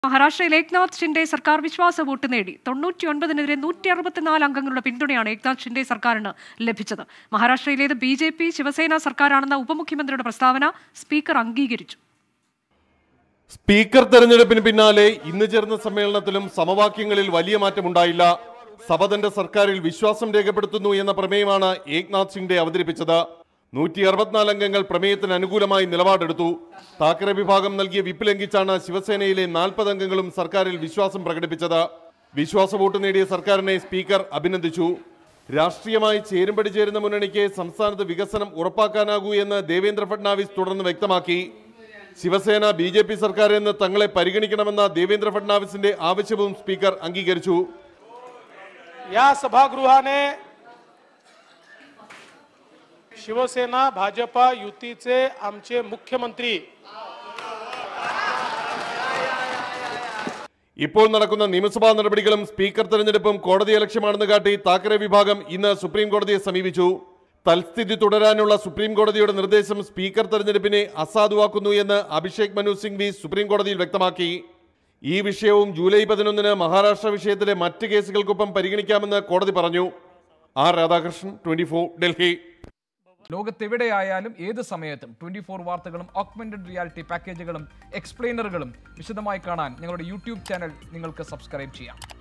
മഹാരാഷ്ട്രയിൽ ഏക്നാഥ് ഷിൻഡെ സർക്കാർ വിശ്വാസ വോട്ട് നേടി തൊണ്ണൂറ്റിയൊൻപതിനെതിരെ നൂറ്റി അറുപത്തിനാല് അംഗങ്ങളുടെ പിന്തുണയാണ് ഏക്നാഥ് ഷിൻഡെ സർക്കാരിന് ലഭിച്ചത് മഹാരാഷ്ട്രയിലേത് ബി ജെ പി ശിവസേന സർക്കാരാണെന്ന ഉപമുഖ്യമന്ത്രിയുടെ പ്രസ്താവന സ്പീക്കർ അംഗീകരിച്ചു സ്പീക്കർ തെരഞ്ഞെടുപ്പിന് പിന്നാലെ ഇന്ന് ചേർന്ന സമ്മേളനത്തിലും സമവാക്യങ്ങളിൽ വലിയ മാറ്റമുണ്ടായില്ല സഭ തന്റെ സർക്കാരിൽ വിശ്വാസം രേഖപ്പെടുത്തുന്നു എന്ന പ്രമേയമാണ് ഏക്നാഥ് ഷിൻഡെ അവതരിപ്പിച്ചത് നൂറ്റി അറുപത്തിനാല് അംഗങ്ങൾ പ്രമേയത്തിന് അനുകൂലമായി നിലപാടെടുത്തു താക്കറെ വിഭാഗം നൽകിയ വിപ്പ് ലംഘിച്ചാണ് ശിവസേനയിലെ നാൽപ്പത് അംഗങ്ങളും സർക്കാരിൽ വിശ്വാസം പ്രകടിപ്പിച്ചത് വിശ്വാസ വോട്ട് നേടിയ സർക്കാരിനെ സ്പീക്കർ അഭിനന്ദിച്ചു രാഷ്ട്രീയമായി ചേരുംപടി ചേരുന്ന മുന്നണിക്ക് സംസ്ഥാനത്ത് വികസനം ഉറപ്പാക്കാനാകൂ എന്ന് ദേവേന്ദ്ര ഫഡ്നാവിസ് തുടർന്ന് വ്യക്തമാക്കി ശിവസേന ബി ജെ പി സർക്കാർ എന്ന് തങ്ങളെ പരിഗണിക്കണമെന്ന ദേവേന്ദ്ര ഫഡ്നാവിസിന്റെ ആവശ്യവും സ്പീക്കർ അംഗീകരിച്ചു या सभागृहाने शिवसेना भाजपा युतीचे आमचे मुख्यमंत्री ഇപ്പോൾ നടക്കുന്ന നിയമസഭാ നടപടികളും സ്പീക്കർ തെരഞ്ഞെടുപ്പും കോടതി ലക്ഷ്യമാണെന്ന് കാട്ടി താക്കറെ വിഭാഗം ഇന്ന് സുപ്രീം കോടതിയെ സമീപിച്ചു തൽസ്ഥിതി തുടരാനുള്ള സുപ്രീം കോടതിയുടെ നിർദ്ദേശം സ്പീക്കർ തെരഞ്ഞെടുപ്പിനെ അസാധുവാക്കുന്നു എന്ന് അഭിഷേക് മനു സിംഗ്വി സുപ്രീം കോടതിയിൽ വ്യക്തമാക്കി ഈ വിഷയവും ജൂലൈ പതിനൊന്നിന് മഹാരാഷ്ട്ര വിഷയത്തിലെ മറ്റ് കേസുകൾക്കൊപ്പം പരിഗണിക്കാമെന്ന് കോടതി പറഞ്ഞു ആർ രാധാകൃഷ്ണൻ ട്വന്റി ഡൽഹി ലോകത്തെവിടെയായാലും ഏത് സമയത്തും ട്വന്റി ഫോർ വാർത്തകളും ഓഗ്മെന്റഡ് റിയാലിറ്റി പാക്കേജുകളും എക്സ്പ്ലെയിനറുകളും വിശദമായി കാണാൻ ഞങ്ങളുടെ യൂട്യൂബ് ചാനൽ നിങ്ങൾക്ക് സബ്സ്ക്രൈബ് ചെയ്യാം